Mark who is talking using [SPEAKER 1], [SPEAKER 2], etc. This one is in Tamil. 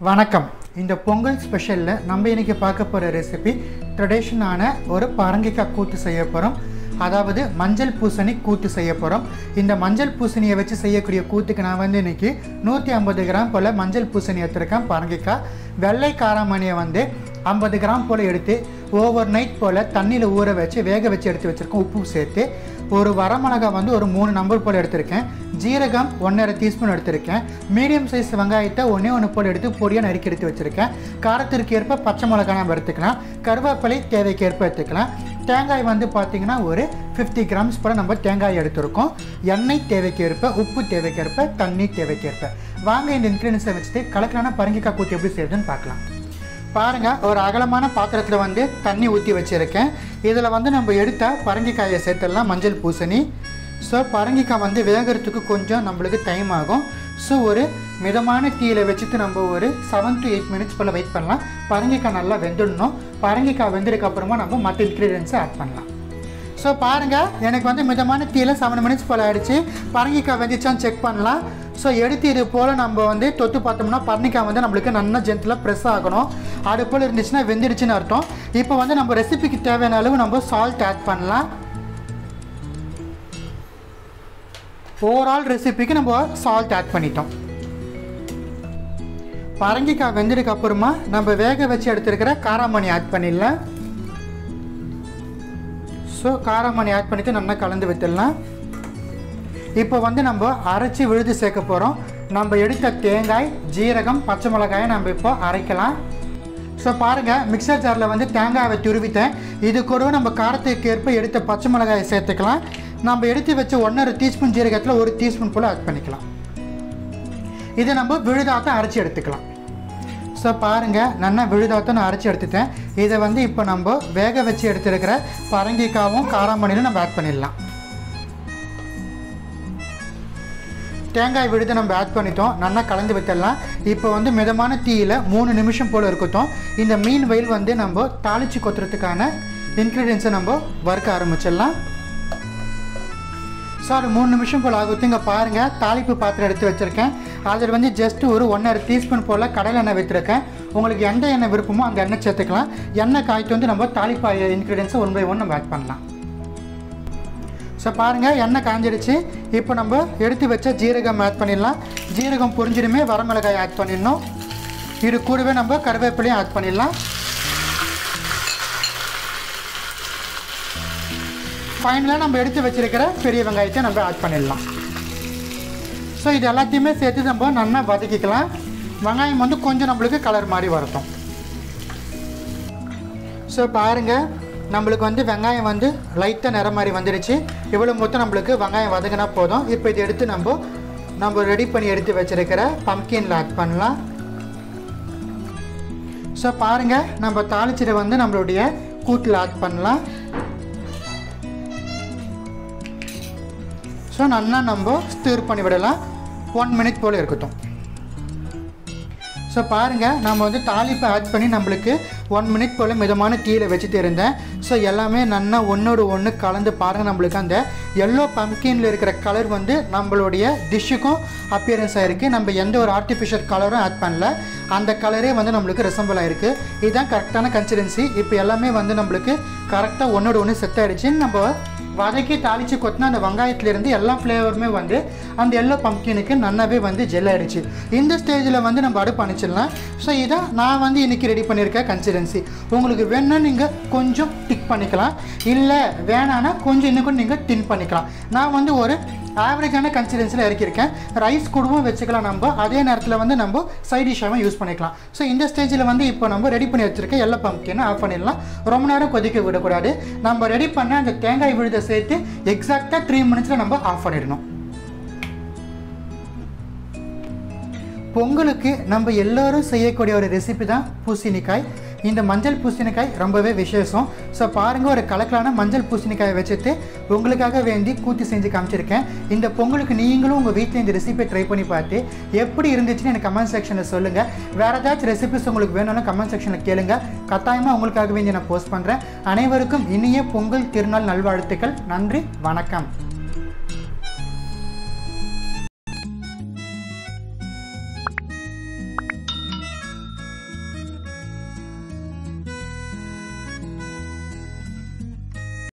[SPEAKER 1] வணக்கம் இந்த பொங்கல் ஸ்பெஷலில் நம்ம இன்னைக்கு பார்க்க போகிற ரெசிபி ட்ரெடிஷனான ஒரு பரங்கிக்காய் கூட்டு செய்ய போகிறோம் அதாவது மஞ்சள் பூசணி கூட்டு செய்ய போகிறோம் இந்த மஞ்சள் பூசணியை வச்சு செய்யக்கூடிய கூத்துக்கு நான் வந்து இன்னைக்கு நூற்றி ஐம்பது கிராம் போல் மஞ்சள் பூசணி எடுத்திருக்கேன் பரங்கிக்காய் வெள்ளை காராமணியை வந்து ஐம்பது கிராம் போல் எடுத்து ஓவர் நைட் போல் தண்ணியில் ஊற வச்சு வேக வச்சு எடுத்து வச்சுருக்கோம் உப்பு சேர்த்து ஒரு வரமிளகாய் வந்து ஒரு மூணு நம்பர் போல் எடுத்திருக்கேன் ஜீரகம் ஒன்றரை டீஸ்பூன் எடுத்திருக்கேன் மீடியம் சைஸ் வெங்காயத்தை ஒன்றே ஒன்று போல் எடுத்து பொடியாக நறுக்கி எடுத்து வச்சுருக்கேன் காரத்திற்கு ஏற்ப பச்சை மிளகாய் நம்ம எடுத்துக்கலாம் கருவேப்பிலை தேவைக்கு ஏற்ப எடுத்துக்கலாம் தேங்காய் வந்து பார்த்திங்கன்னா ஒரு ஃபிஃப்டி கிராம்ஸ் போல் நம்ம தேங்காய் எடுத்திருக்கோம் எண்ணெய் தேவைக்கு ஏற்ப உப்பு தேவைக்கு ஏற்ப தண்ணி தேவைக்கு ஏற்ப வாங்க இந்த இன்க்ரீடியன்ஸை வச்சுட்டு கலக்கலான பரங்கிக்காய் கூத்து எப்படி செய்யுதுன்னு பார்க்கலாம் பாருங்கள் ஒரு அகலமான பாத்திரத்தில் வந்து தண்ணி ஊற்றி வச்சுருக்கேன் இதில் வந்து நம்ம எடுத்த பரங்கிக்காயை சேர்த்துடலாம் மஞ்சள் பூசணி ஸோ பரங்கிக்காய் வந்து வேகிறதுக்கு கொஞ்சம் நம்மளுக்கு டைம் ஆகும் ஸோ ஒரு மிதமான தீயில் வச்சுட்டு நம்ம ஒரு செவன் டு எயிட் மினிட்ஸ் போல் வெயிட் பண்ணலாம் பரங்கிக்காய் நல்லா வெந்துடணும் பரங்கிக்காய் வெந்ததுக்கு அப்புறமா நம்ம மற்ற இன்க்ரீடியன்ஸை ஆட் பண்ணலாம் ஸோ பாருங்கள் எனக்கு வந்து மிதமான தீயில் செவன் மினிட்ஸ் போல் ஆயிடுச்சு பரங்கிக்காய் வெந்துச்சான்னு செக் பண்ணலாம் ஸோ எடுத்து இது போல் நம்ம வந்து தொட்டு பார்த்தோம்னா பரங்கிக்காய் வந்து நம்மளுக்கு நல்லா ஜென்டில் ப்ரெஸ் ஆகணும் அது போல் இருந்துச்சுன்னா வெந்துடுச்சுன்னு அர்த்தம் இப்போ வந்து நம்ம ரெசிபிக்கு தேவையான அளவு நம்ம சால்ட் ஆட் பண்ணலாம் ஓவரால் ரெசிபிக்கு நம்ம சால்ட் ஆட் பண்ணிட்டோம் பரங்கிக்காய் வெந்ததுக்கு அப்புறமா நம்ம வேக வச்சு எடுத்துருக்கிற காராமணி ஆட் பண்ணிடலாம் ஸோ காரமணி ஆட் பண்ணிவிட்டு நல்லா கலந்து விட்டுடலாம் இப்போ வந்து நம்ம அரைச்சி விழுது சேர்க்க போகிறோம் நம்ம எடுத்த தேங்காய் ஜீரகம் பச்சை மிளகாயை நம்ம இப்போ அரைக்கலாம் ஸோ பாருங்கள் மிக்சர் ஜாரில் வந்து தேங்காயை துருவிட்டேன் இது கூட நம்ம காரத்துக்கு ஏற்ப எடுத்த பச்சை மிளகாயை சேர்த்துக்கலாம் நம்ம எடுத்து வச்ச ஒன்றரை டீஸ்பூன் ஜீரகத்தில் ஒரு டீஸ்பூன் போல் ஆட் பண்ணிக்கலாம் இதை நம்ம விழுதாத்தான் அரைச்சி எடுத்துக்கலாம் ஸோ பாருங்கள் நல்லா விழுதாத்தான் நான் அரைச்சி எடுத்துட்டேன் இதை வந்து இப்போ நம்ம வேக வச்சு எடுத்துருக்கிற பரங்கிக்காவும் காராமணிலும் நம்ம ஆட் பண்ணிடலாம் தேங்காய் விழுது நம்ம ஆட் பண்ணிட்டோம் நல்லா கலந்து விட்டுடலாம் இப்போ வந்து மிதமான தீயில் மூணு நிமிஷம் போல் இருக்கட்டும் இந்த மீன் வயல் வந்து நம்ம தாளித்து கொத்துறதுக்கான இன்க்ரீடியன்ஸை நம்ம வறுக்க ஆரம்பிச்சிடலாம் ஸோ அது மூணு நிமிஷம் போல் ஆகுது இங்கே பாருங்கள் தாளிப்பு பாத்திரம் எடுத்து வச்சுருக்கேன் அதில் வந்து ஜஸ்ட் ஒரு ஒன்றரை டீஸ்பூன் போல் கடலை எண்ணெய் விற்றுருக்கேன் உங்களுக்கு எந்த எண்ணெய் விருப்பமோ அந்த எண்ணெய் சேர்த்துக்கலாம் எண்ணெய் காய்த்து வந்து நம்ம தாளிப்பு இன்க்ரீடியன்ஸை ஒன் பை ஒன் நம்ம ஆட் பண்ணலாம் ஸோ பாருங்கள் எண்ணெய் காஞ்சிடுச்சு இப்போ நம்ம எடுத்து வச்ச ஜீரகம் ஆட் பண்ணிடலாம் ஜீரகம் பொரிஞ்சிடுமே வரமிளகாய் ஆட் பண்ணிடணும் இது கூடவே நம்ம கருவேப்பிலையும் ஆட் பண்ணிடலாம் ஃபைனலாக நம்ம எடுத்து வச்சிருக்கிற பெரிய வெங்காயத்தை நம்ம ஆட் பண்ணிடலாம் ஸோ இது எல்லாத்தையுமே சேர்த்து நம்ம நல்லா வதக்கிக்கலாம் வெங்காயம் வந்து கொஞ்சம் நம்மளுக்கு கலர் மாதிரி வரட்டும் ஸோ பாருங்கள் நம்மளுக்கு வந்து வெங்காயம் வந்து லைட்டாக நிறம் மாதிரி வந்துடுச்சு இவ்வளோ மொத்தம் நம்மளுக்கு வெங்காயம் வதங்கினா போதும் இப்போ இதை எடுத்து நம்ம நம்ம ரெடி பண்ணி எடுத்து வச்சுருக்கிற பம்கினில் ஆட் பண்ணலாம் ஸோ பாருங்கள் நம்ம தாளிச்சிட வந்து நம்மளுடைய கூட்டில் ஆட் பண்ணலாம் ஸோ நல்லா நம்ம ஸ்டிர் பண்ணி விடலாம் ஒன் மினிட் போல் இருக்கட்டும் ஸோ பாருங்கள் நம்ம வந்து தாளிப்பை ஆட் பண்ணி நம்மளுக்கு ஒன் மினிட் போல் மிதமான தீயில் வச்சுட்டு இருந்தேன் ஸோ எல்லாமே நல்லா ஒன்றோடு ஒன்று கலந்து பாருங்கள் நம்மளுக்கு அந்த எல்லோ பம்கினில் இருக்கிற கலர் வந்து நம்மளுடைய டிஷ்ஷுக்கும் அப்பியரன்ஸ் ஆகிருக்கு நம்ம எந்த ஒரு ஆர்டிஃபிஷியல் கலரும் ஆட் பண்ணல அந்த கலரே வந்து நம்மளுக்கு ரிசம்பிள் ஆகிருக்கு இதுதான் கரெக்டான கன்சிடென்சி இப்போ எல்லாமே வந்து நம்மளுக்கு கரெக்டாக ஒன்றோட ஒன்று செட் ஆகிடுச்சின்னு நம்ம வதக்கி தாளித்து கொத்தினா அந்த வெங்காயத்துலேருந்து எல்லா ஃப்ளேவருமே வந்து அந்த எல்லோ பம்கினுக்கு நல்லாவே வந்து ஜெல் ஆகிடுச்சு இந்த ஸ்டேஜில் வந்து நம்ம அடுப்பு அணைச்சிடலாம் ஸோ இதான் நான் வந்து இன்றைக்கி ரெடி பண்ணியிருக்கேன் கன்சிடென்சி உங்களுக்கு வேணும்னா நீங்கள் கொஞ்சம் டிக் பண்ணிக்கலாம் இல்லை வேணான்னா கொஞ்சம் இன்னும் கூட நீங்கள் டின் பண்ணிக்கலாம் நான் வந்து ஒரு ஆவரேஜான கன்சிடென்சியில் இறக்கியிருக்கேன் ரைஸ் கூடவும் வச்சுக்கலாம் நம்ம அதே நேரத்தில் வந்து நம்ம சைட் டிஷ்ஷாகவும் யூஸ் பண்ணிக்கலாம் ஸோ இந்த ஸ்டேஜில் வந்து இப்போ நம்ம ரெடி பண்ணி வச்சுருக்க எல்லா பம்கினை ஆஃப் பண்ணிடலாம் ரொம்ப நேரம் கொதிக்க விடக்கூடாது நம்ம ரெடி பண்ண அந்த தேங்காய் விழுதை சேர்த்து எக்ஸாக்டாக த்ரீ மினிட்ஸில் நம்ம ஆஃப் பண்ணிடணும் பொங்கலுக்கு நம்ம எல்லோரும் செய்யக்கூடிய ஒரு ரெசிபி தான் பூசணிக்காய் இந்த மஞ்சள் பூசணிக்காய் ரொம்பவே விசேஷம் ஸோ பாருங்கள் ஒரு கலக்கலான மஞ்சள் பூசணிக்காயை வச்சுட்டு உங்களுக்காக வேண்டி கூட்டி செஞ்சு காமிச்சிருக்கேன் இந்த பொங்கலுக்கு நீங்களும் உங்கள் வீட்டில் இந்த ரெசிபியை ட்ரை பண்ணி பார்த்து எப்படி இருந்துச்சுன்னு எனக்கு கமெண்ட் செக்ஷனில் சொல்லுங்கள் வேறு ஏதாச்சும் ரெசிபிஸ் உங்களுக்கு வேணும்னு கமெண்ட் செக்ஷனில் கேளுங்க கட்டாயமாக உங்களுக்காக வேண்டி நான் போஸ்ட் பண்ணுறேன் அனைவருக்கும் இனிய பொங்கல் திருநாள் நல்வாழ்த்துக்கள் நன்றி வணக்கம்